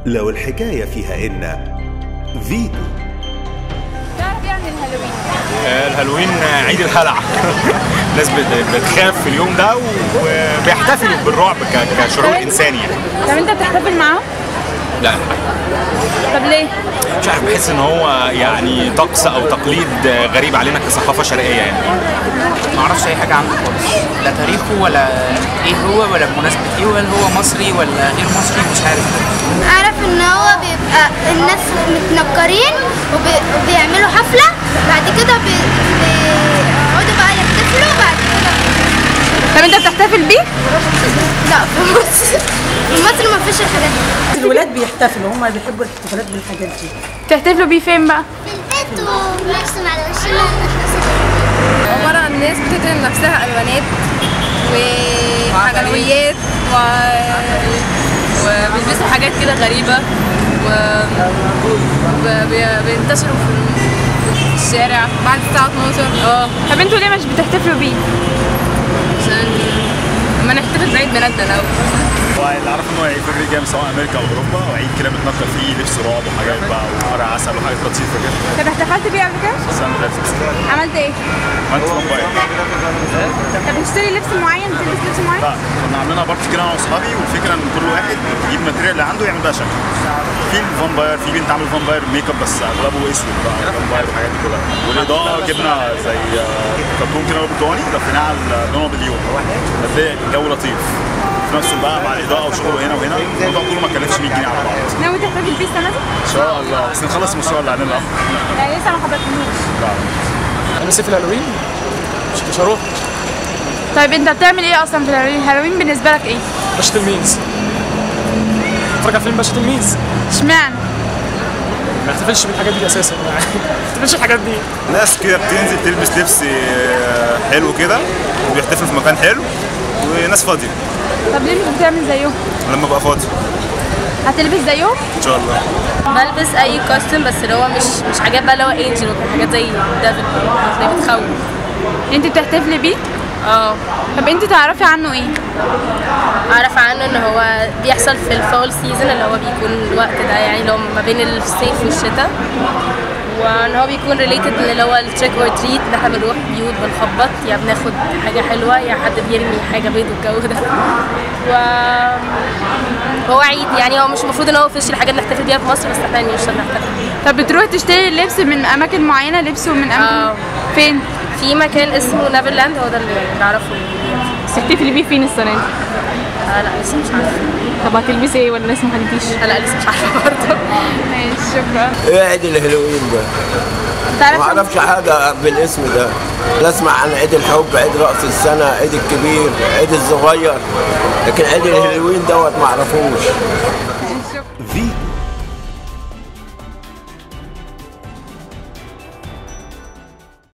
لو الحكاية فيها إن فيتو تعرف ايه عن الهالوين؟ الهالوين عيد الهلع الناس بت- بتخاف في اليوم ده وبيحتفلوا بالرعب ك- كشعور انساني يعني طب انت بتحتفل معاهم؟ لا طب ليه؟ مش عارف بحس ان هو يعني طقس او تقليد غريب علينا كثقافه شرقيه يعني ما اعرفش اي حاجه عنه خالص لا تاريخه ولا ايه هو ولا بمناسبه ايه ولا هو مصري ولا غير مصري مش عارف اعرف ان هو بيبقى الناس متنكرين وبي- وبيعملوا حفله بعد كده بي- بيقعدوا بقى يحتفلوا بعد كده طب انت بتحتفل بيه؟ لا في مصر في مصر ما فيش الحاجات دي الولاد بيحتفلوا هم بيحبوا الاحتفالات بالحاجات دي بتحتفلوا بيه فين بقى؟ في البيت ونرسم على وشنا عبارة عن ناس بتدهن نفسها ألوانات وحلويات و... وبيلبسوا حاجات كده غريبة و... وبينتشروا في في الشارع بعد الساعة 12 اه طب انتوا ليه مش بتحتفلوا بيه؟ عشان لما نحتفل بعيد ميلادنا الأول هو اللي اعرفه ان هو عيد فجر جاي من سواء امريكا او اوروبا وعيد كده بنتنكر فيه لبس رعب وحاجات بقى وقرع عسل وحاجات لطيفه كده طب احتفلت بيه قبل كده؟ السنه اللي فاتت عملت ايه؟ عملت فامباير طب بتشتري لبس معين بتلبس لبس معين؟ لا كنا عاملينها بارتي كده انا واصحابي والفكره ان كل واحد يجيب الماتيريال اللي عنده يعمل بقى شكل في الفامباير في بنت عامل فامباير ميك اب بس اغلبه اسود بقى فامباير والحاجات دي كلها والاضاءه جبنا زي آه، كرتون كده برتقاني لفيناه على لونه باليوم هتلاقي الجو لطيف في نفس بقى مع الاضاءه وشغله هنا وهنا الموضوع كله ما كلفش 100 جنيه على بعض ناوي تحتفل بيه السنة دي؟ ان شاء الله بس نخلص المشروع اللي علينا يعني لسه ما حضرتوش انا سيف الهالوين مش مش هروح طيب انت بتعمل ايه اصلا في الهالوين؟ الهالوين بالنسبة لك ايه؟ باشا تلميذ اتفرج على فيلم باشا تلميذ اشمعنى؟ ما احتفلش بالحاجات دي اساسا يعني ما احتفلش الحاجات دي ناس كده بتنزل تلبس لبس آه، حلو كده وبيحتفلوا في مكان حلو وناس فاضيه طب ليه مش بتعمل زيهم؟ لما ابقى فاضي هتلبس زيهم؟ ان شاء الله بلبس أي كاستم بس اللي هو مش مش حاجات بقى اللي هو انجل حاجات زي ديفل اللي بتخوف انت بتحتفلي بيه؟ اه طب انت تعرفي عنه ايه؟ اعرف عنه ان هو بيحصل في الفول سيزون اللي هو بيكون الوقت ده يعني اللي هو ما بين الصيف والشتاء وان هو بيكون ريليتد اللي هو التريك اور تريت ان احنا بنروح بيوت بنخبط يا بناخد حاجه حلوه يا حد بيرمي حاجه بيض والجو ده و هو عيد يعني هو مش المفروض ان هو اوفيشال حاجه بنحتفل بيها في مصر بس احنا يعني مش هنحتفل بيها طب بتروحي تشتري اللبس من اماكن معينة لبس ومن اماكن اه. فين؟ في مكان اسمه نيفرلاند هو ده اللي نعرفه تحتفلي بيه فين السنة دي؟ آه لا لسه مش عارفه طب هتلبسي ايه ولا لسه ما حددتيش؟ آه لا لسه مش عارفه برضه ماشي شكرا ايه عيد الهالوين ده؟ تعرف ما اعرفش حاجه بالاسم ده لا اسمع عن عيد الحب عيد راس السنه عيد الكبير عيد الصغير لكن عيد الهالوين دوت ما اعرفوش